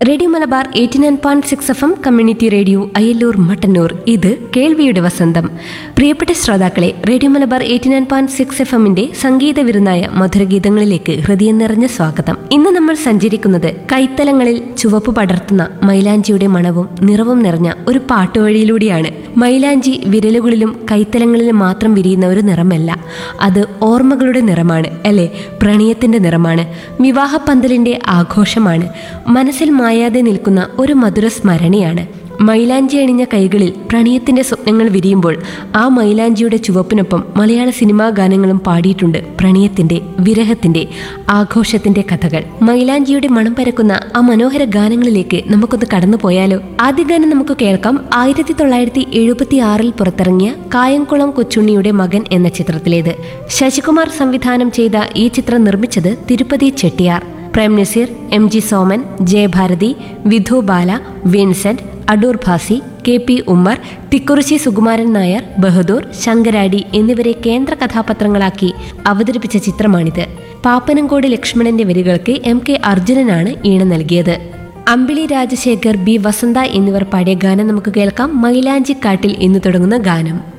radio Malabar eighty nine point six F M community radio Ayyallur Mattannur ഇത് കേൾവിയുടെ വസന്തം പ്രിയപ്പെട്ട ശ്രോതാക്കളെ radio Malabar eighty nine point six F എമ്മിന്റെ സംഗീത വിരുന്നായ മധുരഗീതങ്ങളിലേക്ക് ഹൃദയം നിറഞ്ഞ സ്വാഗതം ഇന്ന് നമ്മൾ സഞ്ചരിക്കുന്നത് കൈത്തലങ്ങളിൽ ചുവപ്പ് പടർത്തുന്ന മൈലാഞ്ചിയുടെ മണവും നിറവും നിറഞ്ഞ ഒരു പാട്ടുവഴിയിലൂടെയാണ് മൈലാഞ്ചി വിരലുകളിലും കൈത്തലങ്ങളിലും മാത്രം വിരിയുന്ന ഒരു നിറമല്ല അത് ഓർമ്മകളുടെ നിറമാണ് അല്ലെ പ്രണയത്തിന്റെ നിറമാണ് വിവാഹപ്പന്തലിന്റെ ആഘോഷമാണ് മനസ്സിൽ മായാതെ നിൽക്കുന്ന ഒരു മധുര സ്മരണയാണ് മൈലാഞ്ചി അണിഞ്ഞ കൈകളിൽ പ്രണയത്തിന്റെ സ്വപ്നങ്ങൾ വിരിയുമ്പോൾ ആ മൈലാഞ്ചിയുടെ ചുവപ്പിനൊപ്പം മലയാള സിനിമാ ഗാനങ്ങളും പാടിയിട്ടുണ്ട് പ്രണയത്തിന്റെ വിരഹത്തിന്റെ ആഘോഷത്തിന്റെ കഥകൾ മൈലാഞ്ചിയുടെ മണം പരക്കുന്ന ആ മനോഹര ഗാനങ്ങളിലേക്ക് നമുക്കൊന്ന് കടന്നു പോയാലോ ആദ്യ ഗാനം നമുക്ക് കേൾക്കാം ആയിരത്തി തൊള്ളായിരത്തി എഴുപത്തി ആറിൽ പുറത്തിറങ്ങിയ കായംകുളം കൊച്ചുണ്ണിയുടെ മകൻ എന്ന ചിത്രത്തിലേത് ശശികുമാർ സംവിധാനം ചെയ്ത ഈ ചിത്രം നിർമ്മിച്ചത് Tirupati Chettiar Prem Nazir M G Soman Jayabharathi Vidhu Bala Vincent Adoor Bhasi K P Ummer Thikkurissy Sukumaran Nair Bahadur Sankaradi എന്നിവരെ കേന്ദ്ര കഥാപാത്രങ്ങളാക്കി അവതരിപ്പിച്ച ചിത്രമാണിത് പാപ്പനംകോട് ലക്ഷ്മണന്റെ വരികൾക്ക് എം കെ അർജുനനാണ് ഈണം നൽകിയത് അമ്പിളി രാജശേഖർ ബി വസന്ത എന്നിവർ പാടിയ ഗാനം നമുക്ക് കേൾക്കാം മൈലാഞ്ചിക്കാട്ടിൽ എന്ന് തുടങ്ങുന്ന ഗാനം